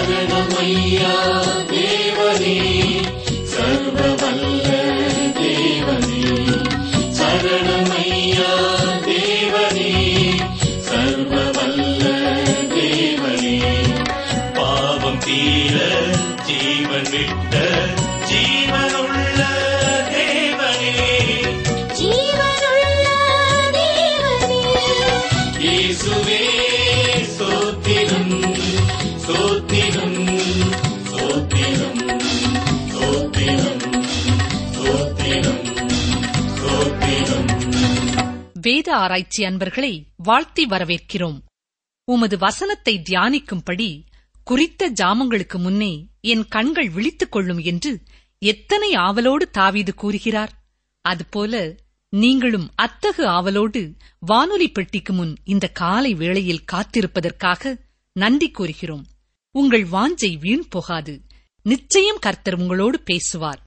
சரணமையா தேவனே சர்வ வல்ல தேவனே சரணமையா தேவனே சர்வ வல்ல தேவனே பாவம் தீர ஜீவன் விட்ட ஜீவனுள்ள தேவனே ஜீவனுள்ள தேவனே இயேசுவே சோத்திரம் சோத்திரம் சோத்திரம் சோத்திரம் சோத்திரம் சோத்திரம் வேத ஆராய்ச்சி அன்பர்களை வாழ்த்தி வரவேற்கிறோம் உமது வசனத்தை தியானிக்கும்படி குறித்த ஜாமங்களுக்கு முன்னே என் கண்கள் விழித்துக் கொள்ளும் என்று எத்தனை ஆவலோடு தாவீது கூறுகிறார் அதுபோல நீங்களும் அத்தகு ஆவலோடு வானொலி பெட்டிக்கு முன் இந்த காலை வேளையில் காத்திருப்பதற்காக நன்றி கூறுகிறோம் உங்கள் வாஞ்சை வீண் போகாது நிச்சயம் கர்த்தர் உங்களோடு பேசுவார்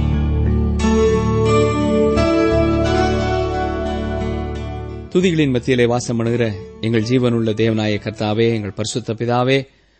துதிகளின் மத்தியிலே வாசம் பண்ணுகிற எங்கள் ஜீவனுள்ள தேவனாய கர்த்தாவே எங்கள் பரிசுத்த பிதாவே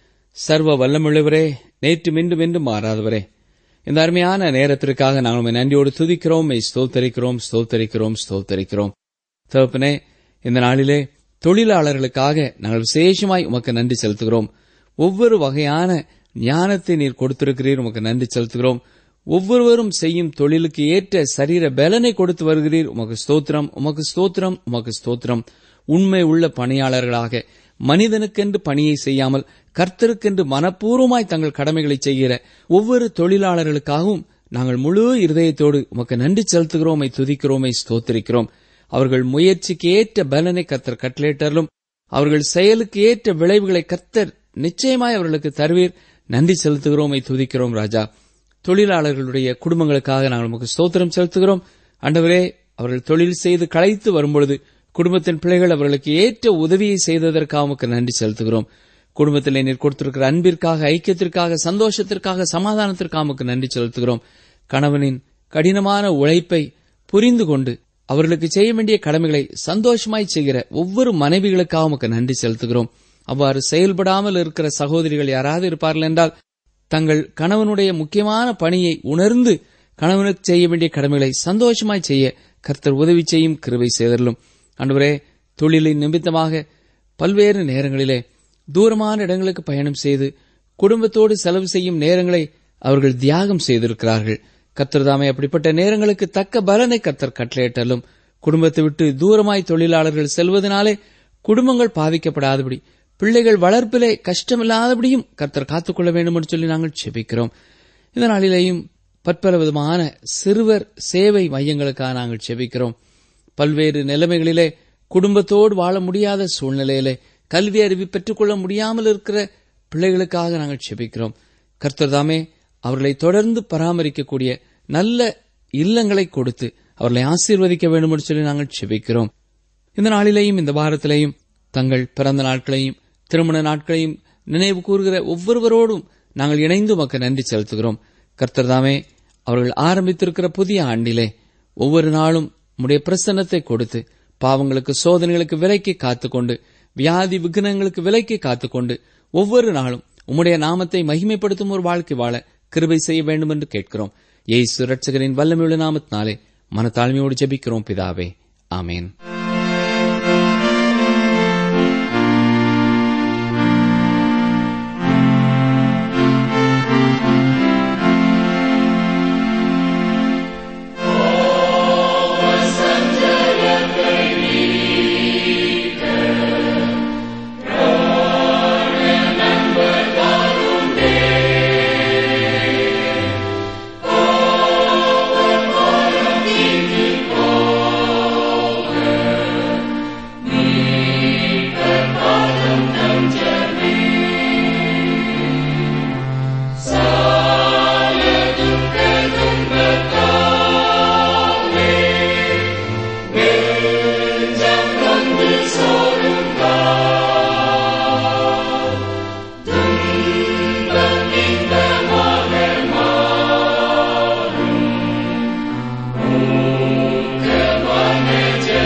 சர்வ வல்லமுள்ளவரே நேற்று மீண்டும் என்றும் மாறாதவரே இந்த அருமையான நேரத்திற்காக நாங்கள் உம்மை நன்றியோடு துதிக்கிறோம் மெய் ஸ்தோத்தரிக்கிறோம் ஸ்தோத்தரிக்கிறோம் ஸ்தோத்தரிக்கிறோம் தகப்பனே இந்த நாளிலே தொழிலாளர்களுக்காக நாங்கள் விசேஷமாய் உமக்கு நன்றி செலுத்துகிறோம் ஒவ்வொரு வகையான ஞானத்தை நீர் கொடுத்திருக்கிறீர் உமக்கு நன்றி செலுத்துகிறோம் ஒவ்வொருவரும் செய்யும் தொழிலுக்கு ஏற்ற சரீர பலனை கொடுத்து வருகிறீர் உமக்கு ஸ்தோத்திரம் உமக்கு ஸ்தோத்திரம் உமக்கு ஸ்தோத்திரம் உண்மை உள்ள பணியாளர்களாக மனிதனுக்கென்று பணியை செய்யாமல் கர்த்தருக்கென்று மனப்பூர்வமாய் தங்கள் கடமைகளை செய்கிற ஒவ்வொரு தொழிலாளர்களுக்காகவும் நாங்கள் முழு இருதயத்தோடு உமக்கு நன்றி செலுத்துகிறோம் உம்மை துதிக்கிறோம் உம்மை ஸ்தோத்திரிக்கிறோம் அவர்கள் முயற்சிக்கு ஏற்ற பலனை கர்த்தர் கட்டளையிட்டாலும் அவர்கள் செயலுக்கு ஏற்ற விளைவுகளை கர்த்தர் நிச்சயமாய் அவர்களுக்கு தருவீர் நன்றி செலுத்துகிறோம் உம்மை துதிக்கிறோம் ராஜா தொழிலாளர்களுடைய குடும்பங்களுக்காக நாங்கள் உமக்கு ஸ்தோத்திரம் செலுத்துகிறோம் ஆண்டவரே அவர்கள் தொழில் செய்து களைத்து வரும்பொழுது குடும்பத்தின் பிள்ளைகள் அவர்களுக்கு ஏற்ற உதவியை செய்ததற்காக உமக்கு நன்றி செலுத்துகிறோம் குடும்பத்தில் நீர் கொடுத்திருக்கிற அன்பிற்காக ஐக்கியத்திற்காக சந்தோஷத்திற்காக சமாதானத்திற்காக உமக்கு நன்றி செலுத்துகிறோம் கணவனின் கடினமான உழைப்பை புரிந்து கொண்டு அவர்களுக்கு செய்ய வேண்டிய கடமைகளை சந்தோஷமாய் செய்கிற ஒவ்வொரு மனைவிகளுக்காக உமக்கு நன்றி செலுத்துகிறோம் அவ்வாறு செயல்படாமல் இருக்கிற சகோதரிகள் யாராவது இருப்பார்கள் என்றால் தங்கள் கணவனுடைய முக்கியமான பணியை உணர்ந்து கணவனுக்கு செய்ய வேண்டிய கடமைகளை சந்தோஷமாய் செய்ய கர்த்தர் உதவி செய்யும் கிருபை செய்தலும் அன்றுவரே தொழிலின் நிமித்தமாக பல்வேறு நேரங்களிலே தூரமான இடங்களுக்கு பயணம் செய்து குடும்பத்தோடு செலவு செய்யும் நேரங்களை அவர்கள் தியாகம் செய்திருக்கிறார்கள் கர்த்தர் தாமே அப்படிப்பட்ட நேரங்களுக்கு தக்க பலனை கர்த்தர் கட்டளையிட்டாலும் குடும்பத்தை விட்டு தூரமாய் தொழிலாளர்கள் செல்வதனாலே குடும்பங்கள் பாதிக்கப்படாதபடி பிள்ளைகள் வளர்ப்பிலே கஷ்டமில்லாதபடியும் கர்த்தர் காத்துக்கொள்ள வேண்டும் என்று சொல்லி நாங்கள் செபிக்கிறோம் இந்த நாளிலேயும் பற்பல விதமான சிறுவர் சேவை மையங்களுக்காக நாங்கள் செபிக்கிறோம் பல்வேறு நிலைமைகளிலே குடும்பத்தோடு வாழ முடியாத சூழ்நிலையிலே கல்வி அறிவு பெற்றுக்கொள்ள முடியாமல் இருக்கிற பிள்ளைகளுக்காக நாங்கள் செபிக்கிறோம் கர்த்தர் தாமே அவர்களை தொடர்ந்து பராமரிக்கக்கூடிய நல்ல இல்லங்களை கொடுத்து அவர்களை ஆசீர்வதிக்க வேண்டும் என்று சொல்லி நாங்கள் செபிக்கிறோம் இந்த நாளிலேயும் இந்த வாரத்திலேயும் தங்கள் பிறந்த நாட்களையும் திருமண நாட்களையும் நினைவு கூறுகிற ஒவ்வொருவரோடும் நாங்கள் இணைந்து உமக்கு நன்றி செலுத்துகிறோம் கர்த்தர் தாமே அவர்கள் ஆரம்பித்திருக்கிற புதிய ஆண்டிலே ஒவ்வொரு நாளும் உம்முடைய பிரசன்னத்தை கொடுத்து பாவங்களுக்கு சோதனைகளுக்கு விலைக்கு காத்துக்கொண்டு வியாதி விக்னங்களுக்கு விலைக்கு காத்துக்கொண்டு ஒவ்வொரு நாளும் உம்முடைய நாமத்தை மகிமைப்படுத்தும் ஒரு வாழ்க்கை வாழ கிருபை செய்ய வேண்டும் என்று கேட்கிறோம் இயேசு ரட்சகரின் வல்லமையுள்ள நாமத்தினாலே மனத்தாழ்மையோடு ஜெபிக்கிறோம் பிதாவே ஆமேன்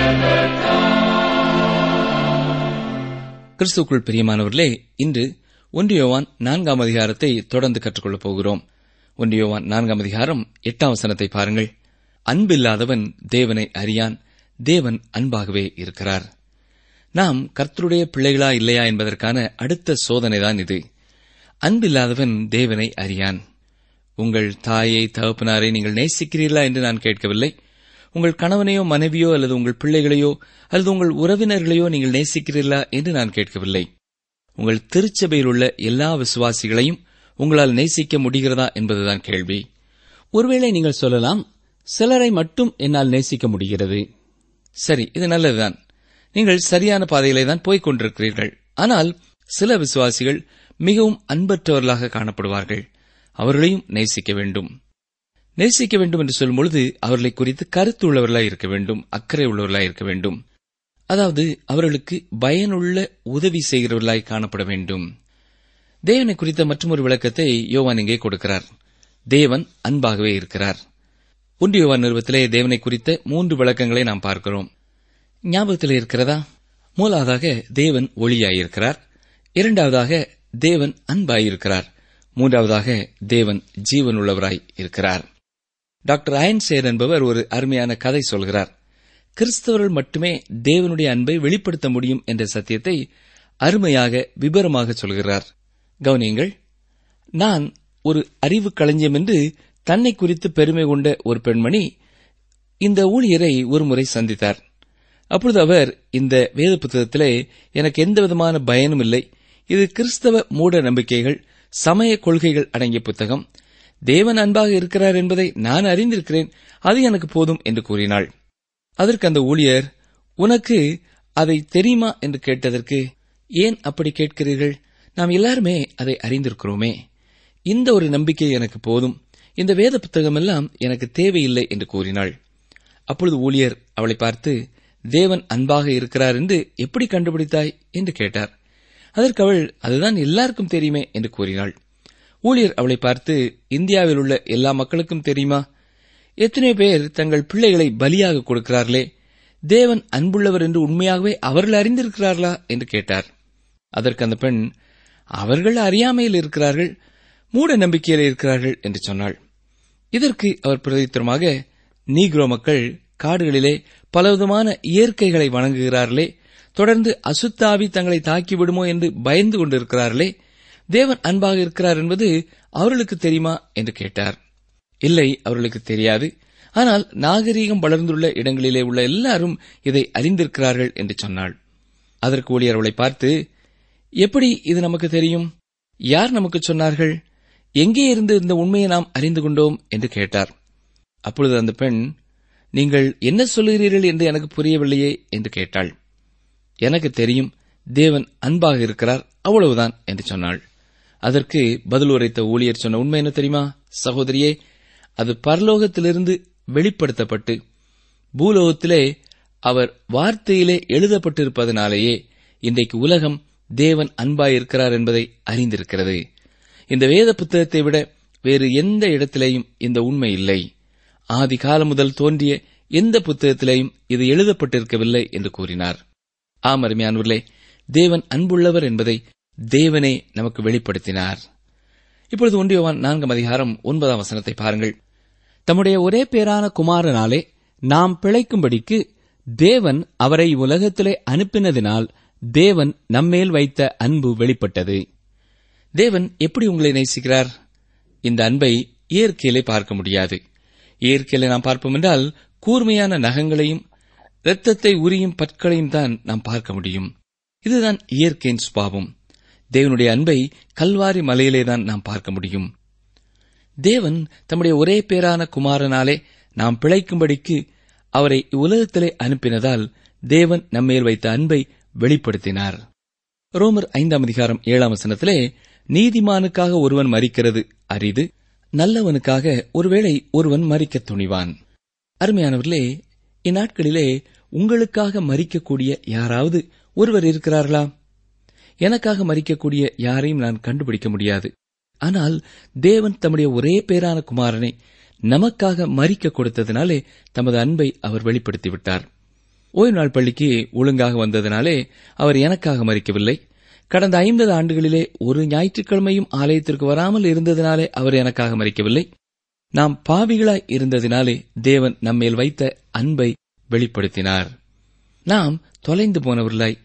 கிறிஸ்துக்குள் பிரியமானவர்களே இன்று ஒன்றியோவான் நான்காம் அதிகாரத்தை தொடர்ந்து கற்றுக்கொள்ளப் போகிறோம் ஒன்றியோவான் நான்காம் அதிகாரம் எட்டாம் வசனத்தை பாருங்கள் அன்பில்லாதவன் தேவனை அறியான் தேவன் அன்பாகவே இருக்கிறார் நாம் கர்த்தருடைய பிள்ளைகளா இல்லையா என்பதற்கான அடுத்த சோதனைதான் இது அன்பில்லாதவன் தேவனை அறியான் உங்கள் தாயை தகப்பனாரை நீங்கள் நேசிக்கிறீர்களா என்று நான் கேட்கவில்லை உங்கள் கணவனையோ மனைவியோ அல்லது உங்கள் பிள்ளைகளையோ அல்லது உங்கள் உறவினர்களையோ நீங்கள் நேசிக்கிறீர்களா என்று நான் கேட்கவில்லை உங்கள் திருச்சபையில் உள்ள எல்லா விசுவாசிகளையும் உங்களால் நேசிக்க முடிகிறதா என்பதுதான் கேள்வி ஒருவேளை நீங்கள் சொல்லலாம் சிலரை மட்டும் என்னால் நேசிக்க முடிகிறது சரி இது நல்லதுதான் நீங்கள் சரியான பாதையிலே தான் போய்க் கொண்டிருக்கிறீர்கள் ஆனால் சில விசுவாசிகள் மிகவும் அன்பற்றவர்களாக காணப்படுவார்கள் அவர்களையும் நேசிக்க வேண்டும் நேசிக்க வேண்டும் என்று சொல்லும் பொழுது அவர்களை குறித்து கருத்து உள்ளவர்களாய் இருக்க வேண்டும் அக்கறை உள்ளவர்களாய் இருக்க வேண்டும் அதாவது அவர்களுக்கு பயனுள்ள உதவி செய்கிறவர்களாய் காணப்பட வேண்டும் தேவனை குறித்த மற்றொரு விளக்கத்தை யோவான் இங்கே கொடுக்கிறார் தேவன் அன்பாகவே இருக்கிறார் ஒன்று யோவான் நிறுவத்திலே தேவனை குறித்த மூன்று விளக்கங்களை நாம் பார்க்கிறோம் ஞாபகத்தில் இருக்கிறதா மூலாவதாக தேவன் ஒளியாயிருக்கிறார் இரண்டாவதாக தேவன் அன்பாயிருக்கிறார் மூன்றாவதாக தேவன் ஜீவன் உள்ளவராய் இருக்கிறார் டாக்டர் அயன்சேர் என்பவர் ஒரு அருமையான கதை சொல்கிறார் கிறிஸ்தவர்கள் மட்டுமே தேவனுடைய அன்பை வெளிப்படுத்த முடியும் என்ற சத்தியத்தை அருமையாக விபரமாக சொல்கிறார் கவனியுங்கள் நான் ஒரு அறிவு களஞ்சியம் என்று தன்னை குறித்து பெருமை கொண்ட ஒரு பெண்மணி இந்த ஊழியரை ஒருமுறை சந்தித்தார் அப்பொழுது அவர் இந்த வேத புத்தகத்திலே எனக்கு எந்த விதமான பயனும் இல்லை இது கிறிஸ்தவ மூட நம்பிக்கைகள் சமய கொள்கைகள் அடங்கிய புத்தகம் தேவன் அன்பாக இருக்கிறார் என்பதை நான் அறிந்திருக்கிறேன் அது எனக்கு போதும் என்று கூறினாள் அதற்கு அந்த ஊழியர் உனக்கு அதை தெரியுமா என்று கேட்டதற்கு ஏன் அப்படி கேட்கிறீர்கள் நாம் எல்லாருமே அதை அறிந்திருக்கிறோமே இந்த ஒரு நம்பிக்கை எனக்கு போதும் இந்த வேத புத்தகமெல்லாம் எனக்கு தேவையில்லை என்று கூறினாள் அப்பொழுது ஊழியர் அவளை பார்த்து தேவன் அன்பாக இருக்கிறார் என்று எப்படி கண்டுபிடித்தாய் என்று கேட்டார் அதற்கு அவள் அதுதான் எல்லாருக்கும் தெரியுமே என்று கூறினாள் ஊழியர் அவளை பார்த்து இந்தியாவில் உள்ள எல்லா மக்களுக்கும் தெரியுமா எத்தனையோ பேர் தங்கள் பிள்ளைகளை பலியாக கொடுக்கிறார்களே தேவன் அன்புள்ளவர் என்று உண்மையாகவே அவர்கள் அறிந்திருக்கிறார்களா என்று கேட்டார் அதற்கு அந்த பெண் அவர்கள் அறியாமையில் இருக்கிறார்கள் மூட நம்பிக்கையில் இருக்கிறார்கள் என்று சொன்னாள் இதற்கு அவர் பிரதித்திரமாக நீக்ரோ மக்கள் காடுகளிலே பலவிதமான இயற்கைகளை வணங்குகிறார்களே தொடர்ந்து அசுத்தாவி தங்களை தாக்கிவிடுமோ என்று பயந்து கொண்டிருக்கிறார்களே தேவன் அன்பாக இருக்கிறார் என்பது அவர்களுக்கு தெரியுமா என்று கேட்டார் இல்லை அவர்களுக்கு தெரியாது ஆனால் நாகரீகம் வளர்ந்துள்ள இடங்களிலே உள்ள எல்லாரும் இதை அறிந்திருக்கிறார்கள் என்று சொன்னாள் அதற்கு ஊழியர் அவளை பார்த்து எப்படி இது நமக்கு தெரியும் யார் நமக்கு சொன்னார்கள் எங்கே இருந்து இந்த உண்மையை நாம் அறிந்து கொண்டோம் என்று கேட்டார் அப்பொழுது அந்த பெண் நீங்கள் என்ன சொல்லுகிறீர்கள் என்று எனக்கு புரியவில்லையே என்று கேட்டாள் எனக்கு தெரியும் தேவன் அன்பாக இருக்கிறார் அவ்வளவுதான் என்று சொன்னாள் அதற்கு பதில் உரைத்த ஊழியர் சொன்ன உண்மை என்ன தெரியுமா சகோதரியே அது பரலோகத்திலிருந்து வெளிப்படுத்தப்பட்டு பூலோகத்திலே அவர் வார்த்தையிலே எழுதப்பட்டிருப்பதனாலேயே இன்றைக்கு உலகம் தேவன் அன்பாயிருக்கிறார் என்பதை அறிந்திருக்கிறது இந்த வேத புத்தகத்தை விட வேறு எந்த இடத்திலேயும் இந்த உண்மை இல்லை ஆதி காலம் முதல் தோன்றிய எந்த புத்தகத்திலேயும் இது எழுதப்பட்டிருக்கவில்லை என்று கூறினார் ஆம் அருமையானவர்களே தேவன் அன்புள்ளவர் என்பதை தேவனே நமக்கு வெளிப்படுத்தினார் இப்பொழுது ஒன்றியவான் நான்காம் அதிகாரம் ஒன்பதாம் வசனத்தை பாருங்கள் தம்முடைய ஒரே பேரான குமாரனாலே நாம் பிழைக்கும்படிக்கு தேவன் அவரை உலகத்திலே அனுப்பினதினால் தேவன் நம்மேல் வைத்த அன்பு வெளிப்பட்டது தேவன் எப்படி உங்களை நேசிக்கிறார் இந்த அன்பை இயற்கையிலே பார்க்க முடியாது இயற்கையிலே நாம் பார்ப்போம் என்றால் கூர்மையான நகங்களையும் இரத்தத்தை உரியும் பற்களையும் தான் நாம் பார்க்க முடியும் இதுதான் இயற்கையின் சுபாவம் தேவனுடைய அன்பை கல்வாரி மலையிலேதான் நாம் பார்க்க முடியும் தேவன் தம்முடைய ஒரே பேரான குமாரனாலே நாம் பிழைக்கும்படிக்கு அவரை உலகத்திலே அனுப்பினதால் தேவன் நம்மேல் வைத்த அன்பை வெளிப்படுத்தினார் ரோமர் ஐந்தாம் அதிகாரம் ஏழாம் வசனத்திலே நீதிமானுக்காக ஒருவன் மறிக்கிறது அரிது நல்லவனுக்காக ஒருவேளை ஒருவன் மறிக்கத் துணிவான் அருமையானவர்களே இந்நாட்களிலே உங்களுக்காக மறிக்கக்கூடிய யாராவது ஒருவர் இருக்கிறார்களா எனக்காக மறிக்கக்கூடிய யாரையும் நான் கண்டுபிடிக்க முடியாது ஆனால் தேவன் தம்முடைய ஒரே பேரான குமாரனை நமக்காக மறிக்க கொடுத்ததினாலே தமது அன்பை அவர் வெளிப்படுத்திவிட்டார் ஓய்வு நாள் பள்ளிக்கு ஒழுங்காக வந்ததினாலே அவர் எனக்காக மறிக்கவில்லை கடந்த ஐம்பது ஆண்டுகளிலே ஒரு ஞாயிற்றுக்கிழமையும் ஆலயத்திற்கு வராமல் இருந்ததினாலே அவர் எனக்காக மறிக்கவில்லை நாம் பாவிகளாய் இருந்ததினாலே தேவன் நம்மேல் வைத்த அன்பை வெளிப்படுத்தினார் நாம் தொலைந்து போனவர்களாய்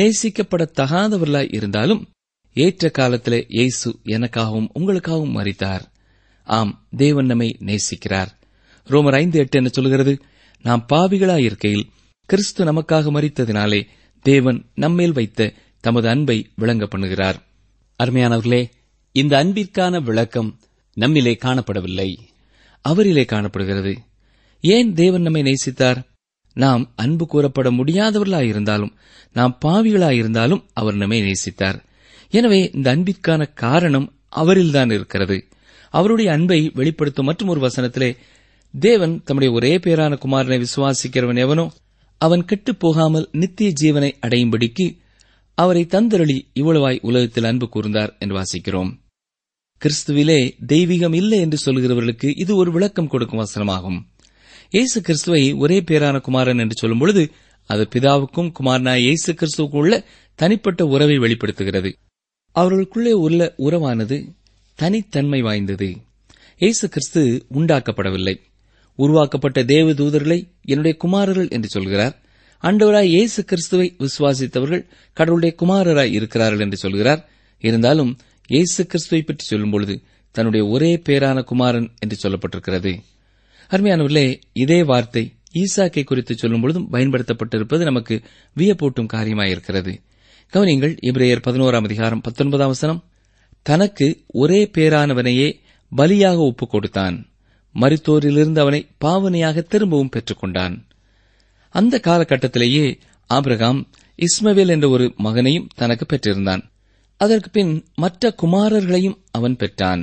நேசிக்கப்படத்தகாதவர்களாய் இருந்தாலும் ஏற்ற காலத்திலே இயேசு எனக்காகவும் உங்களுக்காகவும் மறித்தார் ஆம் தேவன் நம்மை நேசிக்கிறார் ரோமர் ஐந்து எட்டு என்ன சொல்கிறது நாம் பாவிகளாய் இருக்கையில் கிறிஸ்து நமக்காக மறித்ததினாலே தேவன் நம்மேல் வைத்த தமது அன்பை விளங்க பண்ணுகிறார் அருமையானவர்களே இந்த அன்பிற்கான விளக்கம் நம்மிலே காணப்படவில்லை அவரிலே காணப்படுகிறது ஏன் தேவன் நம்மை நேசித்தார் நாம் அன்பு கூறப்பட முடியாதவர்களாயிருந்தாலும் நாம் பாவிகளாயிருந்தாலும் அவர் நம்மை நேசித்தார் எனவே இந்த அன்பிற்கான காரணம் அவரில்தான் இருக்கிறது அவருடைய அன்பை வெளிப்படுத்தும் மற்றும் ஒரு வசனத்திலே தேவன் தம்முடைய ஒரே பேரான குமாரனை விசுவாசிக்கிறவன் எவனோ அவன் கெட்டுப் போகாமல் நித்திய ஜீவனை அடையும்படிக்கு அவரை தந்தருளி இவ்வளவாய் உலகத்தில் அன்பு கூர்ந்தார் என்று வாசிக்கிறோம் கிறிஸ்துவிலே தெய்வீகம் இல்லை என்று சொல்கிறவர்களுக்கு இது ஒரு விளக்கம் கொடுக்கும் வசனமாகும் இயேசு கிறிஸ்துவை ஒரே பேரான குமாரன் என்று சொல்லும் பொழுது அது பிதாவுக்கும் குமாரனாய் இயேசு கிறிஸ்துவுக்கும் உள்ள தனிப்பட்ட உறவை வெளிப்படுத்துகிறது அவர்களுக்குள்ளே உள்ள உறவானது தனித்தன்மை வாய்ந்தது இயேசு கிறிஸ்து உண்டாக்கப்படவில்லை உருவாக்கப்பட்ட தேவ தூதர்களை என்னுடைய குமாரர்கள் என்று சொல்கிறார் ஆண்டவராய் இயேசு கிறிஸ்துவை விசுவாசித்தவர்கள் கடவுளுடைய குமாரராய் இருக்கிறார்கள் என்று சொல்கிறார் இருந்தாலும் இயேசு கிறிஸ்துவை பற்றி சொல்லும் பொழுது தன்னுடைய ஒரே பேரான குமாரன் என்று சொல்லப்பட்டிருக்கிறது அருமையானவர்களே இதே வார்த்தை ஈசாக்கை குறித்து சொல்லும் பொழுதும் பயன்படுத்தப்பட்டிருப்பது நமக்கு வியப்பூட்டும் காரியமாயிருக்கிறது கவனிங்கள் இப்ரேயர் பதினோராம் அதிகாரம் பத்தொன்பதாம் வசனம் தனக்கு ஒரே பேரானவனையே பலியாக ஒப்புக் கொடுத்தான் மருத்தோரிலிருந்து அவனை பாவனையாக திரும்பவும் பெற்றுக்கொண்டான் அந்த காலகட்டத்திலேயே ஆபிரகாம் இஸ்மவேல் என்ற ஒரு மகனையும் தனக்கு பெற்றிருந்தான் அதற்கு பின் மற்ற குமாரர்களையும் அவன் பெற்றான்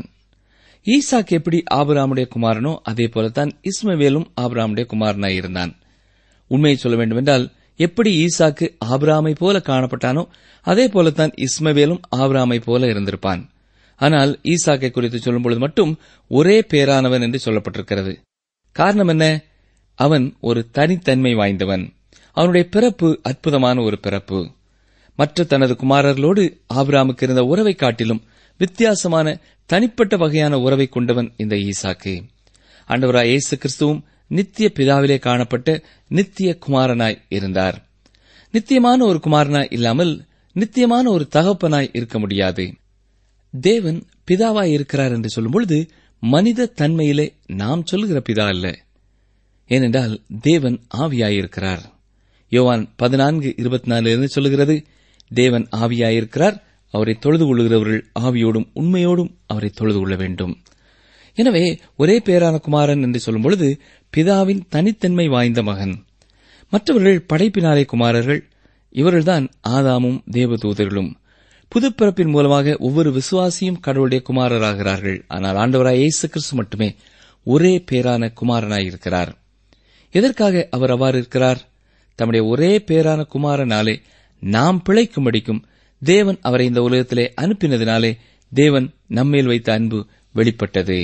ஈசாக் எப்படி ஆபிராமுடைய குமாரனோ அதே போலத்தான் இஸ்மவேலும் ஆபிராமுடைய குமாரனாய் இருந்தான் உண்மையை சொல்ல வேண்டுமென்றால் எப்படி ஈசாக்கு ஆபிராமை போல காணப்பட்டானோ அதே போலத்தான் இஸ்மவேலும் ஆபிராமை போல இருந்திருப்பான் ஆனால் ஈசாக்கை குறித்து சொல்லும் பொழுது மட்டும் ஒரே பேரானவன் என்று சொல்லப்பட்டிருக்கிறது காரணம் என்ன அவன் ஒரு தனித்தன்மை வாய்ந்தவன் அவனுடைய பிறப்பு அற்புதமான ஒரு பிறப்பு மற்ற தனது குமாரர்களோடு ஆபிராமுக்கு இருந்த உறவை காட்டிலும் வித்தியாசமான தனிப்பட்ட வகையான உறவை கொண்டவன் இந்த ஈசாக்கு ஆண்டவராய் இயேசு கிறிஸ்துவும் நித்திய பிதாவிலே காணப்பட்ட நித்திய குமாரனாய் இருந்தார் நித்தியமான ஒரு குமாரனாய் இல்லாமல் நித்தியமான ஒரு தகப்பனாய் இருக்க முடியாது தேவன் பிதாவாய் இருக்கிறார் என்று சொல்லும் பொழுது மனித தன்மையிலே நாம் சொல்லுகிற பிதா அல்ல ஏனென்றால் தேவன் ஆவியாயிருக்கிறார் யோவான் பதினான்கு இருபத்தி நாலு இருந்து சொல்லுகிறது தேவன் ஆவியாயிருக்கிறார் அவரை தொழுது கொள்ளுகிறவர்கள் ஆவியோடும் உண்மையோடும் அவரை தொழுது கொள்ள வேண்டும் எனவே ஒரே பேரான குமாரன் என்று சொல்லும் பொழுது பிதாவின் தனித்தன்மை வாய்ந்த மகன் மற்றவர்கள் படைப்பினாலே குமாரர்கள் இவர்கள்தான் ஆதாமும் தேவதூதர்களும் புதுப்பிறப்பின் மூலமாக ஒவ்வொரு விசுவாசியும் கடவுளுடைய குமாரராகிறார்கள் ஆனால் ஆண்டவராய் இயேசு கிறிஸ்து மட்டுமே ஒரே பேரான குமாரனாயிருக்கிறார் எதற்காக அவர் அவ்வாறு இருக்கிறார் தம்முடைய ஒரே பேரான குமாரனாலே நாம் பிழைக்கும்படிக்கும் தேவன் அவரை இந்த உலகத்திலே அனுப்பினதினாலே தேவன் நம்மேல் வைத்த அன்பு வெளிப்பட்டது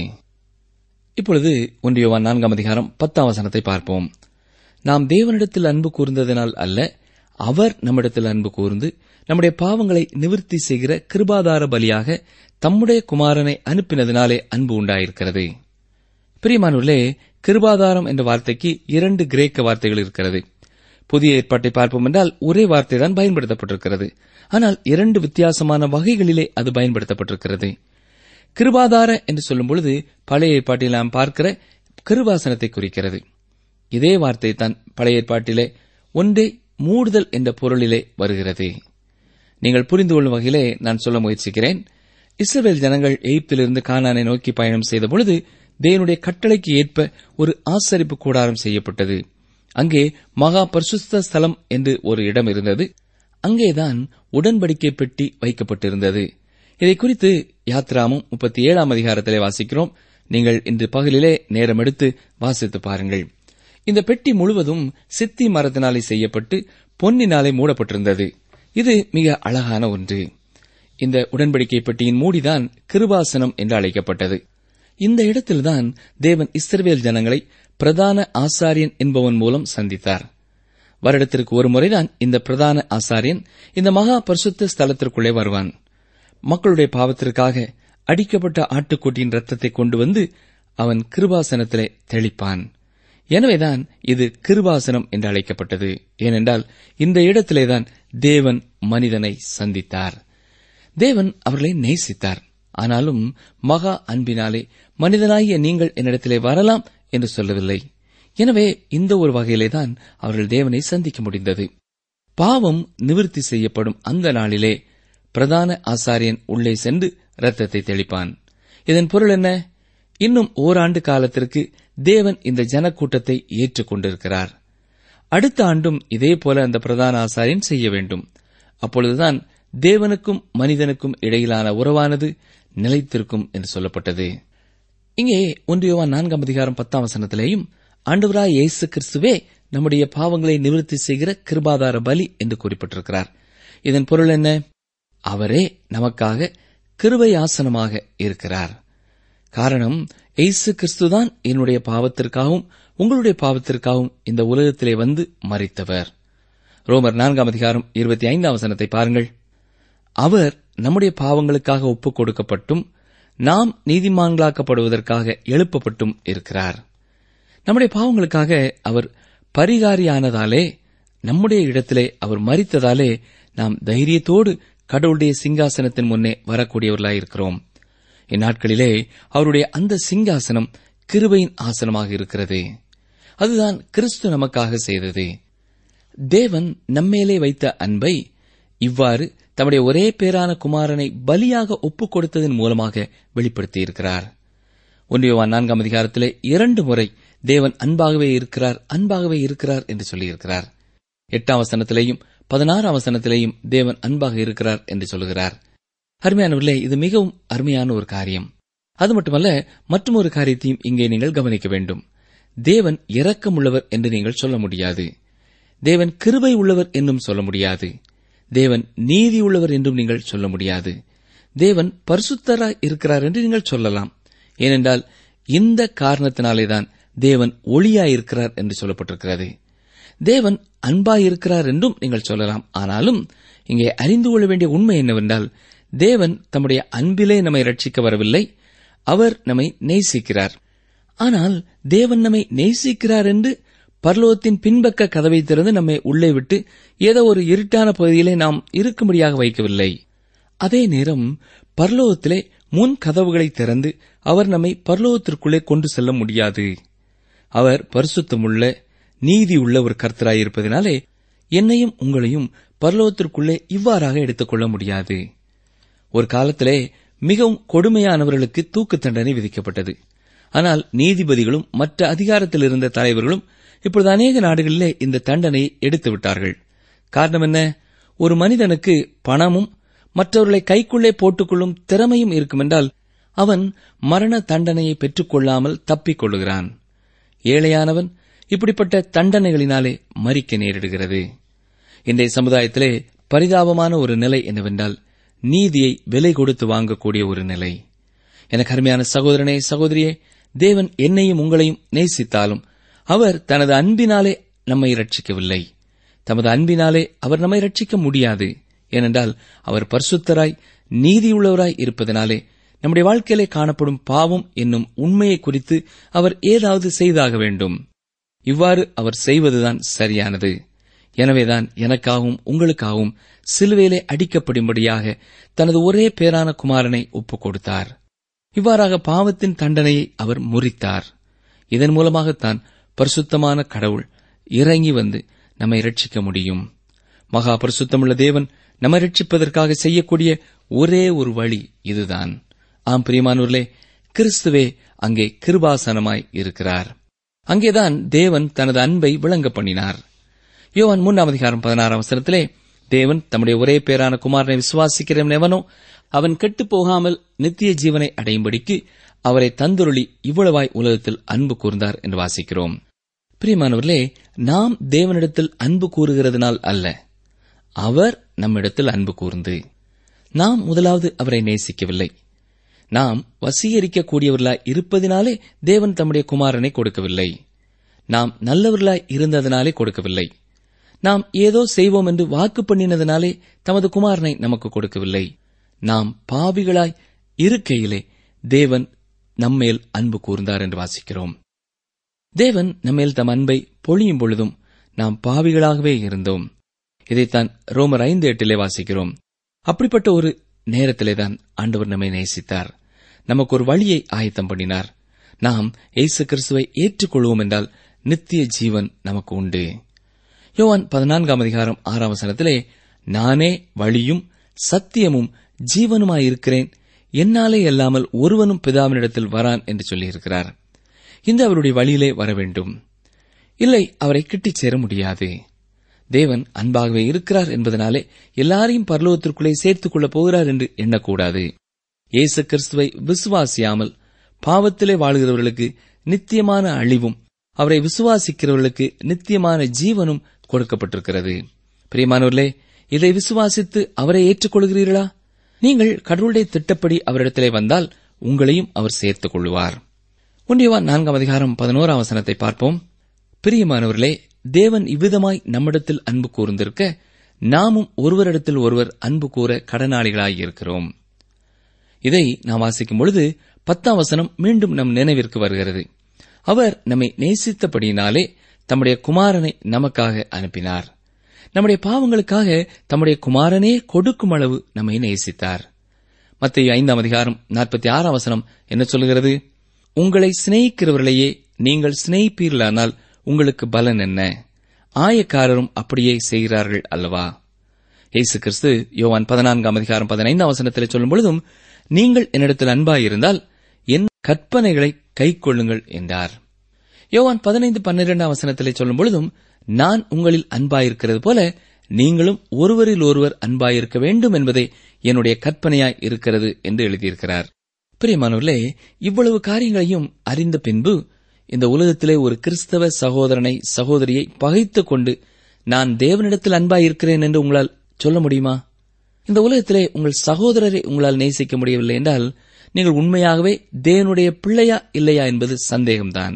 இப்பொழுது ஒன்றியவான் நான்காம் அதிகாரம் பத்தாம் வசனத்தை பார்ப்போம் நாம் தேவனிடத்தில் அன்பு கூர்ந்ததினால் அல்ல அவர் நம்மிடத்தில் அன்பு கூர்ந்து நம்முடைய பாவங்களை நிவர்த்தி செய்கிற கிருபாதார பலியாக தம்முடைய குமாரனை அனுப்பினதினாலே அன்பு உண்டாயிருக்கிறது பிரியமானுள்ளே கிருபாதாரம் என்ற வார்த்தைக்கு இரண்டு கிரேக்க வார்த்தைகள் இருக்கிறது புதிய ஏற்பாட்டை பார்ப்போம் என்றால் ஒரே வார்த்தைதான் பயன்படுத்தப்பட்டிருக்கிறது ஆனால் இரண்டு வித்தியாசமான வகைகளிலே அது பயன்படுத்தப்பட்டிருக்கிறது கிருபாதார என்று சொல்லும் பொழுது பழைய ஏற்பாட்டில் நாம் பார்க்கிற கிருபாசனத்தை குறிக்கிறது இதே வார்த்தை தான் பழைய ஏற்பாட்டிலே ஒன்றே மூடுதல் என்ற பொருளிலே வருகிறது நீங்கள் புரிந்து கொள்ளும் வகையிலே நான் சொல்ல முயற்சிக்கிறேன் இஸ்ரவேல் ஜனங்கள் எகிப்திலிருந்து கானானை நோக்கி பயணம் செய்த பொழுது தேவனுடைய கட்டளைக்கு ஏற்ப ஒரு ஆசரிப்பு கூடாரம் செய்யப்பட்டது அங்கே மகா பரிசுத்த ஸ்தலம் என்று ஒரு இடம் இருந்தது அங்கேதான் உடன்படிக்கை பெட்டி வைக்கப்பட்டிருந்தது இதை குறித்து யாத்ராமும் முப்பத்தி ஏழாம் அதிகாரத்திலே வாசிக்கிறோம் நீங்கள் இன்று பகலிலே நேரம் எடுத்து வாசித்து பாருங்கள் இந்த பெட்டி முழுவதும் சித்தி மரத்தினாலே செய்யப்பட்டு பொன்னினாலே மூடப்பட்டிருந்தது இது மிக அழகான ஒன்று இந்த உடன்படிக்கை பெட்டியின் மூடிதான் கிருபாசனம் என்று அழைக்கப்பட்டது இந்த இடத்தில்தான் தேவன் இஸ்ரவேல் ஜனங்களை பிரதான ஆசாரியன் என்பவன் மூலம் சந்தித்தார் வருடத்திற்கு ஒரு முறைதான் இந்த பிரதான ஆசாரியன் இந்த மகா பரிசுத்த ஸ்தலத்திற்குள்ளே வருவான் மக்களுடைய பாவத்திற்காக அடிக்கப்பட்ட ஆட்டுக்குட்டியின் ரத்தத்தை கொண்டு வந்து அவன் கிருபாசனத்திலே தெளிப்பான் எனவேதான் இது கிருபாசனம் என்று அழைக்கப்பட்டது ஏனென்றால் இந்த இடத்திலேதான் தேவன் மனிதனை சந்தித்தார் தேவன் அவர்களை நேசித்தார் ஆனாலும் மகா அன்பினாலே மனிதனாகிய நீங்கள் என்னிடத்திலே வரலாம் என்று சொல்லவில்லை எனவே இந்த ஒரு வகையிலேதான் அவர்கள் தேவனை சந்திக்க முடிந்தது பாவம் நிவிர்த்தி செய்யப்படும் அந்த நாளிலே பிரதான ஆசாரியன் உள்ளே சென்று இரத்தத்தை தெளிப்பான் இதன் பொருள் என்ன இன்னும் ஓராண்டு காலத்திற்கு தேவன் இந்த ஜனக்கூட்டத்தை ஏற்றுக் கொண்டிருக்கிறார் அடுத்த ஆண்டும் இதே போல அந்த பிரதான ஆசாரியன் செய்ய வேண்டும் அப்பொழுதுதான் தேவனுக்கும் மனிதனுக்கும் இடையிலான உறவானது நிலைத்திருக்கும் என்று சொல்லப்பட்டது இங்கே ஒன்றியவான் நான்காம் அதிகாரம் பத்தாம் வசனத்திலேயும் ஆண்டவராய் இயேசு கிறிஸ்துவே நம்முடைய பாவங்களை நிவர்த்தி செய்கிற கிருபாதார பலி என்று குறிப்பிட்டிருக்கிறார் இதன் பொருள் என்ன அவரே நமக்காக கிருபை ஆசனமாக இருக்கிறார் காரணம் இயேசு கிறிஸ்துதான் என்னுடைய பாவத்திற்காகவும் உங்களுடைய பாவத்திற்காகவும் இந்த உலகத்திலே வந்து மறித்தவர் ரோமர் நான்காம் அதிகாரம் இருபத்தி ஐந்தாம் வசனத்தை பாருங்கள் அவர் நம்முடைய பாவங்களுக்காக ஒப்புக் கொடுக்கப்பட்டும் நாம் நீதிமான்களாக்கப்படுவதற்காக எழுப்பப்பட்டும் இருக்கிறார் நம்முடைய பாவங்களுக்காக அவர் பரிகாரியானதாலே நம்முடைய இடத்திலே அவர் மறித்ததாலே நாம் தைரியத்தோடு கடவுளுடைய சிங்காசனத்தின் முன்னே வரக்கூடியவர்களாயிருக்கிறோம் இந்நாட்களிலே அவருடைய அந்த சிங்காசனம் கிருபையின் ஆசனமாக இருக்கிறது அதுதான் கிறிஸ்து நமக்காக செய்தது தேவன் நம்மேலே வைத்த அன்பை இவ்வாறு தம்முடைய ஒரே பேரான குமாரனை பலியாக ஒப்புக் கொடுத்ததன் மூலமாக வெளிப்படுத்தியிருக்கிறார் ஒன்றியவான் நான்காம் அதிகாரத்திலே இரண்டு முறை தேவன் அன்பாகவே இருக்கிறார் அன்பாகவே இருக்கிறார் என்று சொல்லியிருக்கிறார் எட்டாம் வசனத்திலேயும் பதினாறாம் வசனத்திலேயும் தேவன் அன்பாக இருக்கிறார் என்று சொல்லுகிறார் அருமையானவர்களே இது மிகவும் அருமையான ஒரு காரியம் அது மட்டுமல்ல மற்றும் ஒரு காரியத்தையும் இங்கே நீங்கள் கவனிக்க வேண்டும் தேவன் இரக்கமுள்ளவர் என்று நீங்கள் சொல்ல முடியாது தேவன் கிருபை உள்ளவர் என்றும் சொல்ல முடியாது தேவன் நீதி உள்ளவர் என்றும் நீங்கள் சொல்ல முடியாது தேவன் பரிசுத்தராய் இருக்கிறார் என்று நீங்கள் சொல்லலாம் ஏனென்றால் இந்த காரணத்தினாலேதான் தேவன் ஒளியாயிருக்கிறார் என்று சொல்லப்பட்டிருக்கிறது தேவன் அன்பாயிருக்கிறார் என்றும் நீங்கள் சொல்லலாம் ஆனாலும் இங்கே அறிந்து கொள்ள வேண்டிய உண்மை என்னவென்றால் தேவன் தம்முடைய அன்பிலே நம்மை ரட்சிக்க வரவில்லை அவர் நம்மை நேசிக்கிறார் ஆனால் தேவன் நம்மை நேசிக்கிறார் என்று பர்லோகத்தின் பின்பக்க கதவை திறந்து நம்மை உள்ளே விட்டு ஏதோ ஒரு இருட்டான பகுதியிலே நாம் இருக்கும்படியாக வைக்கவில்லை அதே நேரம் பர்லோகத்திலே முன் கதவுகளை திறந்து அவர் நம்மை பர்லோகத்திற்குள்ளே கொண்டு செல்ல முடியாது அவர் பரிசுத்தமுள்ள நீதி உள்ள ஒரு கர்த்தராயிருப்பதினாலே என்னையும் உங்களையும் பரலோகத்திற்குள்ளே இவ்வாறாக எடுத்துக்கொள்ள முடியாது ஒரு காலத்திலே மிகவும் கொடுமையானவர்களுக்கு தூக்கு தண்டனை விதிக்கப்பட்டது ஆனால் நீதிபதிகளும் மற்ற அதிகாரத்தில் இருந்த தலைவர்களும் இப்பொழுது அநேக நாடுகளிலே இந்த தண்டனையை எடுத்து விட்டார்கள் காரணம் என்ன ஒரு மனிதனுக்கு பணமும் மற்றவர்களை கைக்குள்ளே போட்டுக்கொள்ளும் திறமையும் இருக்குமென்றால் அவன் மரண தண்டனையை பெற்றுக்கொள்ளாமல் தப்பிக் கொள்ளுகிறான் ஏழையானவன் இப்படிப்பட்ட தண்டனைகளினாலே மறிக்க நேரிடுகிறது இன்றைய சமுதாயத்திலே பரிதாபமான ஒரு நிலை என்னவென்றால் நீதியை விலை கொடுத்து வாங்கக்கூடிய ஒரு நிலை எனக்கு அருமையான சகோதரனே சகோதரியே தேவன் என்னையும் உங்களையும் நேசித்தாலும் அவர் தனது அன்பினாலே நம்மை ரட்சிக்கவில்லை தமது அன்பினாலே அவர் நம்மை ரட்சிக்க முடியாது ஏனென்றால் அவர் பரிசுத்தராய் நீதியுள்ளவராய் இருப்பதனாலே நம்முடைய வாழ்க்கையிலே காணப்படும் பாவம் என்னும் உண்மையை குறித்து அவர் ஏதாவது செய்தாக வேண்டும் இவ்வாறு அவர் செய்வதுதான் சரியானது எனவேதான் எனக்காகவும் உங்களுக்காகவும் சிலுவையிலே அடிக்கப்படும்படியாக தனது ஒரே பேரான குமாரனை ஒப்புக் கொடுத்தார் இவ்வாறாக பாவத்தின் தண்டனையை அவர் முறித்தார் இதன் மூலமாகத்தான் பரிசுத்தமான கடவுள் இறங்கி வந்து நம்மை ரட்சிக்க முடியும் மகா பரிசுத்தமுள்ள தேவன் நம்மை ரட்சிப்பதற்காக செய்யக்கூடிய ஒரே ஒரு வழி இதுதான் ஆம் பிரியமானூர்களே கிறிஸ்துவே அங்கே கிருபாசனமாய் இருக்கிறார் அங்கேதான் தேவன் தனது அன்பை விளங்க பண்ணினார் யோவான் மூன்றாம் அதிகாரம் பதினாறாம் அவசரத்திலே தேவன் தம்முடைய ஒரே பேரான குமாரனை விசுவாசிக்கிறவன் எவனோ அவன் கெட்டுப் போகாமல் நித்திய ஜீவனை அடையும்படிக்கு அவரை தந்துருளி இவ்வளவாய் உலகத்தில் அன்பு கூர்ந்தார் என்று வாசிக்கிறோம் பிரியமானவர்களே நாம் தேவனிடத்தில் அன்பு கூறுகிறதுனால் அல்ல அவர் நம்மிடத்தில் அன்பு கூர்ந்து நாம் முதலாவது அவரை நேசிக்கவில்லை நாம் வசீகரிக்கக்கூடியவர்களாய் இருப்பதினாலே தேவன் தம்முடைய குமாரனை கொடுக்கவில்லை நாம் நல்லவர்களாய் இருந்ததினாலே கொடுக்கவில்லை நாம் ஏதோ செய்வோம் என்று வாக்கு பண்ணினதினாலே தமது குமாரனை நமக்கு கொடுக்கவில்லை நாம் பாவிகளாய் இருக்கையிலே தேவன் நம்மேல் அன்பு கூர்ந்தார் என்று வாசிக்கிறோம் தேவன் நம்மேல் தம் அன்பை பொழியும் பொழுதும் நாம் பாவிகளாகவே இருந்தோம் இதைத்தான் ரோமர் ஐந்து எட்டிலே வாசிக்கிறோம் அப்படிப்பட்ட ஒரு நேரத்திலே தான் ஆண்டவர் நம்மை நேசித்தார் நமக்கு ஒரு வழியை ஆயத்தம் பண்ணினார் நாம் இயேசு கிறிஸ்துவை ஏற்றுக்கொள்வோம் என்றால் நித்திய ஜீவன் நமக்கு உண்டு யோவான் பதினான்காம் அதிகாரம் ஆறாம் வசனத்திலே நானே வழியும் சத்தியமும் ஜீவனுமாயிருக்கிறேன் என்னாலே அல்லாமல் ஒருவனும் பிதாவினிடத்தில் வரான் என்று சொல்லியிருக்கிறார் இந்த அவருடைய வழியிலே வர வேண்டும் இல்லை அவரை கிட்டிச் சேர முடியாது தேவன் அன்பாகவே இருக்கிறார் என்பதனாலே எல்லாரையும் பரலோகத்திற்குள்ளே சேர்த்துக் கொள்ளப் போகிறார் என்று எண்ணக்கூடாது இயேசு கிறிஸ்துவை விசுவாசியாமல் பாவத்திலே வாழ்கிறவர்களுக்கு நித்தியமான அழிவும் அவரை விசுவாசிக்கிறவர்களுக்கு நித்தியமான ஜீவனும் கொடுக்கப்பட்டிருக்கிறது பிரியமானவர்களே இதை விசுவாசித்து அவரை ஏற்றுக்கொள்கிறீர்களா நீங்கள் கடவுளுடைய திட்டப்படி அவரிடத்திலே வந்தால் உங்களையும் அவர் சேர்த்துக் கொள்வார் ஒன்றியவான் நான்காம் அதிகாரம் பதினோராம் வசனத்தை பார்ப்போம் பிரியமானவர்களே தேவன் இவ்விதமாய் நம்மிடத்தில் அன்பு கூர்ந்திருக்க நாமும் ஒருவரிடத்தில் ஒருவர் அன்பு கூற கடனாளிகளாயிருக்கிறோம் இதை நாம் வாசிக்கும் பொழுது பத்தாம் வசனம் மீண்டும் நம் நினைவிற்கு வருகிறது அவர் நம்மை நேசித்தபடியினாலே தம்முடைய குமாரனை நமக்காக அனுப்பினார் நம்முடைய பாவங்களுக்காக தம்முடைய குமாரனே கொடுக்கும் அளவு நம்மை நேசித்தார் மத்திய ஐந்தாம் அதிகாரம் நாற்பத்தி ஆறாம் வசனம் என்ன சொல்கிறது உங்களை சிநேகிக்கிறவர்களையே நீங்கள் சிநேகிப்பீர்களானால் உங்களுக்கு பலன் என்ன ஆயக்காரரும் அப்படியே செய்கிறார்கள் அல்லவா இயேசு கிறிஸ்து யோவான் பதினான்காம் அதிகாரம் பதினைந்தாம் வசனத்தில் சொல்லும் பொழுதும் நீங்கள் என்னிடத்தில் அன்பாயிருந்தால் என் கற்பனைகளை கைக்கொள்ளுங்கள் என்றார் யோவான் பதினைந்து பன்னிரெண்டாம் வசனத்திலே சொல்லும் பொழுதும் நான் உங்களில் அன்பாயிருக்கிறது போல நீங்களும் ஒருவரில் ஒருவர் அன்பாயிருக்க வேண்டும் என்பதே என்னுடைய கற்பனையாய் இருக்கிறது என்று எழுதியிருக்கிறார் பிரியமானவர்களே இவ்வளவு காரியங்களையும் அறிந்த பின்பு இந்த உலகத்திலே ஒரு கிறிஸ்தவ சகோதரனை சகோதரியை பகைத்துக் கொண்டு நான் தேவனிடத்தில் அன்பாயிருக்கிறேன் என்று உங்களால் சொல்ல முடியுமா இந்த உலகத்திலே உங்கள் சகோதரரை உங்களால் நேசிக்க முடியவில்லை என்றால் நீங்கள் உண்மையாகவே தேவனுடைய பிள்ளையா இல்லையா என்பது சந்தேகம்தான்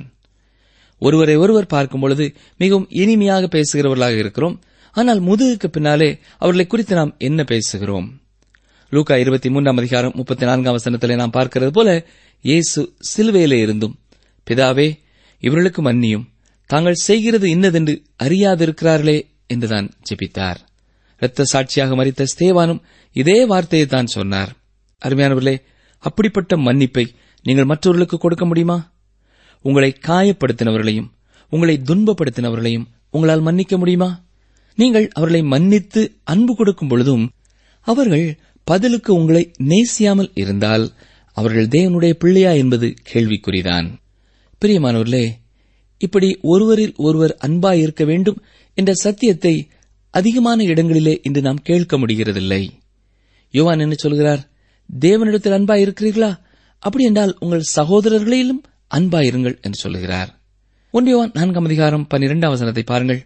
ஒருவரை ஒருவர் பார்க்கும் பொழுது மிகவும் இனிமையாக பேசுகிறவர்களாக இருக்கிறோம் ஆனால் முதுகுக்கு பின்னாலே அவர்களை குறித்து நாம் என்ன பேசுகிறோம் லூக்கா இருபத்தி மூன்றாம் அதிகாரம் முப்பத்தி நான்காம் வசனத்திலே நாம் பார்க்கிறது போல இயேசு சிலுவையிலே இருந்தும் பிதாவே இவர்களுக்கு மன்னியும் தாங்கள் செய்கிறது இன்னதென்று அறியாதிருக்கிறார்களே என்றுதான் ஜெபித்தார் இரத்த சாட்சியாக மறித்த ஸ்தேவானும் இதே வார்த்தையை தான் சொன்னார் அருமையானவர்களே அப்படிப்பட்ட மன்னிப்பை நீங்கள் மற்றவர்களுக்கு கொடுக்க முடியுமா உங்களை காயப்படுத்தினவர்களையும் உங்களை துன்பப்படுத்தினவர்களையும் உங்களால் மன்னிக்க முடியுமா நீங்கள் அவர்களை மன்னித்து அன்பு கொடுக்கும் பொழுதும் அவர்கள் பதிலுக்கு உங்களை நேசியாமல் இருந்தால் அவர்கள் தேவனுடைய பிள்ளையா என்பது கேள்விக்குறிதான் பிரியமானவர்களே இப்படி ஒருவரில் ஒருவர் அன்பாய் இருக்க வேண்டும் என்ற சத்தியத்தை அதிகமான இடங்களிலே இன்று நாம் கேட்க முடிகிறதில்லை யோவான் என்ன சொல்கிறார் தேவனிடத்தில் அன்பாய் இருக்கிறீர்களா அப்படி என்றால் உங்கள் சகோதரர்களிலும் அன்பாயிருங்கள் என்று சொல்லுகிறார் ஒன்றியவான் நான்காம் அதிகாரம் பன்னிரெண்டாம் வசனத்தை பாருங்கள்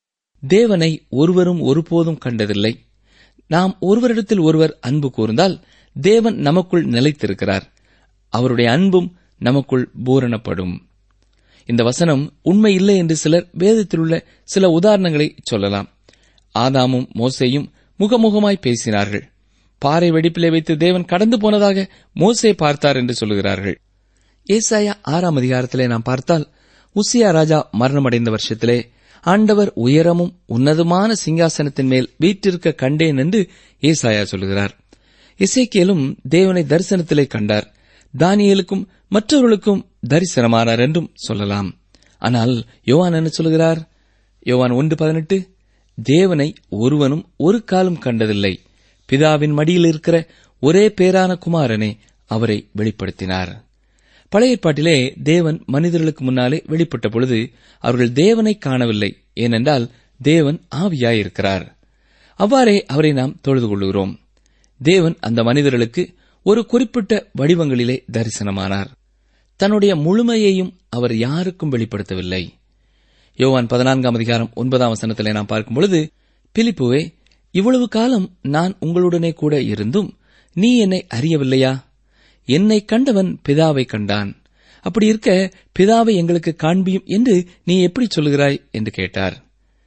தேவனை ஒருவரும் ஒருபோதும் கண்டதில்லை நாம் ஒருவரிடத்தில் ஒருவர் அன்பு கூர்ந்தால் தேவன் நமக்குள் நிலைத்திருக்கிறார் அவருடைய அன்பும் நமக்குள் பூரணப்படும் இந்த வசனம் உண்மை இல்லை என்று சிலர் வேதத்தில் உள்ள சில உதாரணங்களை சொல்லலாம் ஆதாமும் மோசேயும் முகமுகமாய் பேசினார்கள் பாறை வெடிப்பிலே வைத்து தேவன் கடந்து போனதாக மோசே பார்த்தார் என்று சொல்லுகிறார்கள் ஏசாயா ஆறாம் அதிகாரத்திலே நாம் பார்த்தால் உசியா ராஜா மரணமடைந்த வருஷத்திலே ஆண்டவர் உயரமும் உன்னதமான சிங்காசனத்தின் மேல் வீற்றிருக்க கண்டேன் என்று ஏசாயா சொல்லுகிறார் இசைக்கேலும் தேவனை தரிசனத்திலே கண்டார் தானியலுக்கும் மற்றவர்களுக்கும் தரிசனமானார் என்றும் சொல்லலாம் ஆனால் யோவான் என்ன சொல்கிறார் யோவான் ஒன்று பதினெட்டு தேவனை ஒருவனும் ஒரு காலம் கண்டதில்லை பிதாவின் மடியில் இருக்கிற ஒரே பேரான குமாரனே அவரை வெளிப்படுத்தினார் பழைய ஏற்பாட்டிலே தேவன் மனிதர்களுக்கு முன்னாலே வெளிப்பட்ட பொழுது அவர்கள் தேவனை காணவில்லை ஏனென்றால் தேவன் ஆவியாயிருக்கிறார் அவ்வாறே அவரை நாம் தொழுது கொள்கிறோம் தேவன் அந்த மனிதர்களுக்கு ஒரு குறிப்பிட்ட வடிவங்களிலே தரிசனமானார் தன்னுடைய முழுமையையும் அவர் யாருக்கும் வெளிப்படுத்தவில்லை யோவான் பதினான்காம் அதிகாரம் ஒன்பதாம் வசனத்திலே நாம் பார்க்கும் பொழுது பிலிப்புவே இவ்வளவு காலம் நான் உங்களுடனே கூட இருந்தும் நீ என்னை அறியவில்லையா என்னை கண்டவன் பிதாவை கண்டான் அப்படி இருக்க பிதாவை எங்களுக்கு காண்பியும் என்று நீ எப்படி சொல்கிறாய் என்று கேட்டார்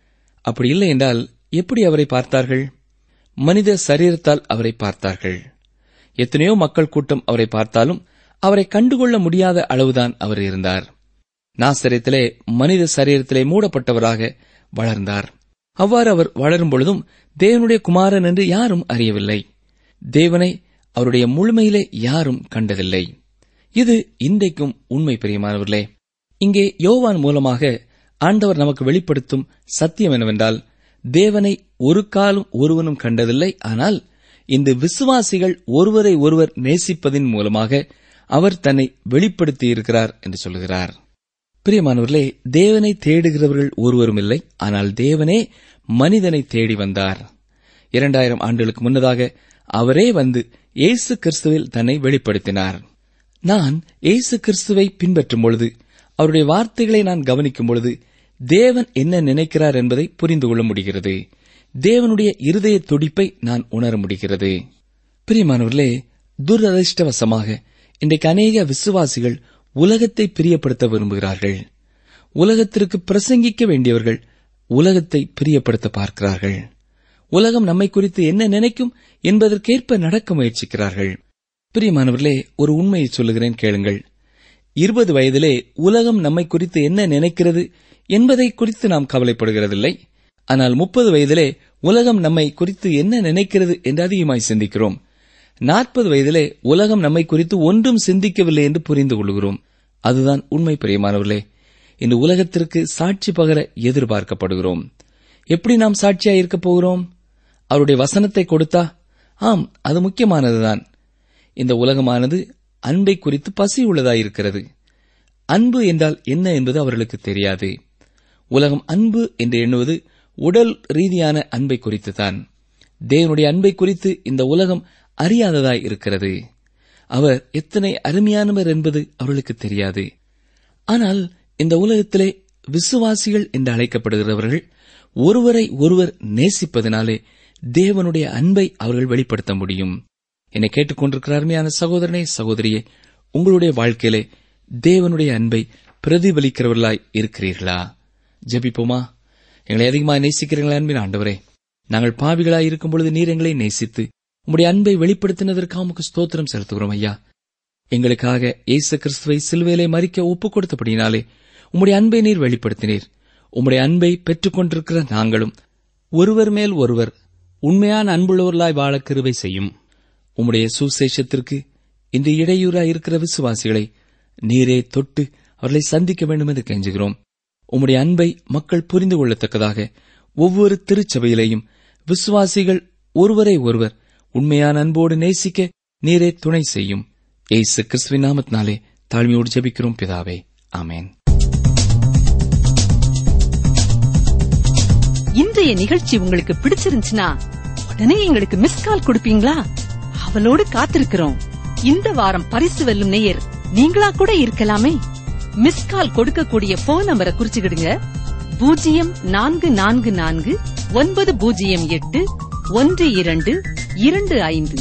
அப்படி இல்லை என்றால் எப்படி அவரை பார்த்தார்கள் மனித சரீரத்தால் அவரை பார்த்தார்கள் எத்தனையோ மக்கள் கூட்டம் அவரை பார்த்தாலும் அவரை கண்டுகொள்ள முடியாத அளவுதான் அவர் இருந்தார் நாசரத்திலே மனித சரீரத்திலே மூடப்பட்டவராக வளர்ந்தார் அவ்வாறு அவர் வளரும் பொழுதும் தேவனுடைய குமாரன் என்று யாரும் அறியவில்லை தேவனை அவருடைய முழுமையிலே யாரும் கண்டதில்லை இது இன்றைக்கும் உண்மை பிரியமானவர்களே இங்கே யோவான் மூலமாக ஆண்டவர் நமக்கு வெளிப்படுத்தும் சத்தியம் என்னவென்றால் தேவனை ஒரு காலம் ஒருவனும் கண்டதில்லை ஆனால் இந்த விசுவாசிகள் ஒருவரை ஒருவர் நேசிப்பதின் மூலமாக அவர் தன்னை வெளிப்படுத்தியிருக்கிறார் என்று சொல்கிறார் பிரியமானவர்களே தேவனை தேடுகிறவர்கள் ஒருவரும் இல்லை ஆனால் தேவனே மனிதனை தேடி வந்தார் இரண்டாயிரம் ஆண்டுகளுக்கு முன்னதாக அவரே வந்து இயேசு கிறிஸ்துவில் தன்னை வெளிப்படுத்தினார் நான் இயேசு கிறிஸ்துவை பின்பற்றும் பொழுது அவருடைய வார்த்தைகளை நான் கவனிக்கும் பொழுது தேவன் என்ன நினைக்கிறார் என்பதை புரிந்து கொள்ள முடிகிறது தேவனுடைய இருதய துடிப்பை நான் உணர முடிகிறது பிரியமானவர்களே துரதிருஷ்டவசமாக இன்றைக்கு அநேக விசுவாசிகள் உலகத்தை பிரியப்படுத்த விரும்புகிறார்கள் உலகத்திற்கு பிரசங்கிக்க வேண்டியவர்கள் உலகத்தை பிரியப்படுத்த பார்க்கிறார்கள் உலகம் நம்மை குறித்து என்ன நினைக்கும் என்பதற்கேற்ப நடக்க முயற்சிக்கிறார்கள் பிரியமானவர்களே ஒரு உண்மையை சொல்லுகிறேன் கேளுங்கள் இருபது வயதிலே உலகம் நம்மை குறித்து என்ன நினைக்கிறது என்பதை குறித்து நாம் கவலைப்படுகிறதில்லை ஆனால் முப்பது வயதிலே உலகம் நம்மை குறித்து என்ன நினைக்கிறது என்று அதிகமாய் சிந்திக்கிறோம் நாற்பது வயதிலே உலகம் நம்மை குறித்து ஒன்றும் சிந்திக்கவில்லை என்று புரிந்து கொள்கிறோம் அதுதான் உண்மை பிரியமானவர்களே இந்த உலகத்திற்கு சாட்சி பகர எதிர்பார்க்கப்படுகிறோம் எப்படி நாம் சாட்சியாக இருக்கப் போகிறோம் அவருடைய வசனத்தை கொடுத்தா ஆம் அது முக்கியமானதுதான் இந்த உலகமானது அன்பை குறித்து பசி உள்ளதாயிருக்கிறது அன்பு என்றால் என்ன என்பது அவர்களுக்கு தெரியாது உலகம் அன்பு என்று எண்ணுவது உடல் ரீதியான அன்பை குறித்துதான் தேவனுடைய அன்பை குறித்து இந்த உலகம் அறியாததாய் இருக்கிறது அவர் எத்தனை அருமையானவர் என்பது அவர்களுக்கு தெரியாது ஆனால் இந்த உலகத்திலே விசுவாசிகள் என்று அழைக்கப்படுகிறவர்கள் ஒருவரை ஒருவர் நேசிப்பதனாலே தேவனுடைய அன்பை அவர்கள் வெளிப்படுத்த முடியும் என்னை கேட்டுக்கொண்டிருக்கிற அருமையான சகோதரனே சகோதரியே உங்களுடைய வாழ்க்கையிலே தேவனுடைய அன்பை பிரதிபலிக்கிறவர்களாய் இருக்கிறீர்களா ஜெபிப்போமா எங்களை அதிகமாக நேசிக்கிறீங்களா அன்பின் ஆண்டவரே நாங்கள் பாவிகளாய் இருக்கும் பொழுது நீர் எங்களை நேசித்து உம்முடைய அன்பை வெளிப்படுத்தினதற்காக உமக்கு ஸ்தோத்திரம் செலுத்துகிறோம் ஐயா எங்களுக்காக இயேசு கிறிஸ்துவை சிலுவையிலே மறிக்க ஒப்புக் கொடுத்தபடினாலே உம்முடைய அன்பை நீர் வெளிப்படுத்தினீர் உம்முடைய அன்பை பெற்றுக் கொண்டிருக்கிற நாங்களும் ஒருவர் மேல் ஒருவர் உண்மையான அன்புள்ளவர்களாய் வாழ கிருபை செய்யும் உம்முடைய சுசேஷத்திற்கு இன்று இடையூறாய் இருக்கிற விசுவாசிகளை நீரே தொட்டு அவர்களை சந்திக்க வேண்டும் என்று கெஞ்சுகிறோம் உம்முடைய அன்பை மக்கள் புரிந்து கொள்ளத்தக்கதாக ஒவ்வொரு திருச்சபையிலேயும் விசுவாசிகள் ஒருவரை ஒருவர் உண்மையான அன்போடு நேசிக்க நீரே துணை செய்யும் ஏசு கிறிஸ்துவின் நாமத்தினாலே தாழ்மையோடு ஜெபிக்கிறோம் பிதாவே ஆமென் இன்றைய நிகழ்ச்சி உங்களுக்கு பிடிச்சிருந்துச்சுன்னா உடனே எங்களுக்கு மிஸ் கால் கொடுப்பீங்களா அவளோடு காத்திருக்கிறோம் இந்த வாரம் பரிசு வெல்லும் நேயர் நீங்களா கூட இருக்கலாமே மிஸ் கால் கொடுக்கக்கூடிய போன் நம்பரை குறிச்சுக்கிடுங்க பூஜ்ஜியம் நான்கு நான்கு நான்கு ஒன்பது பூஜ்ஜியம் எட்டு ஒன்று இரண்டு இரண்டு ஐந்து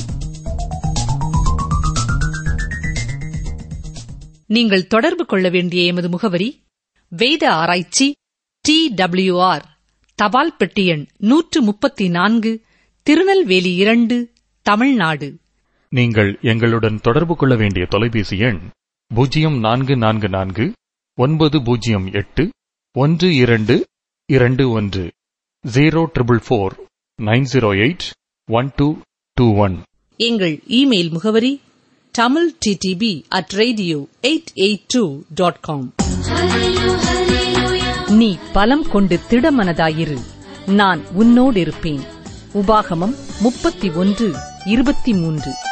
நீங்கள் தொடர்பு கொள்ள வேண்டிய எமது முகவரி வேத ஆராய்ச்சி டி டபிள்யூஆர் தபால் பெட்டி எண் நூற்று முப்பத்தி நான்கு திருநெல்வேலி இரண்டு தமிழ்நாடு நீங்கள் எங்களுடன் தொடர்பு கொள்ள வேண்டிய தொலைபேசி எண் பூஜ்ஜியம் நான்கு நான்கு நான்கு ஒன்பது பூஜ்ஜியம் எட்டு ஒன்று இரண்டு இரண்டு ஒன்று zero triple four nine zero eight one two two one எங்கள் இமெயில் முகவரி Tamil DTP at radio eight eight two dot com நீ பலம் கொண்டு திடமனதாயிரு நான் உன்னோடிருப்பேன் உபாகமம் முப்பத்தி ஒன்று இருபத்தி மூன்று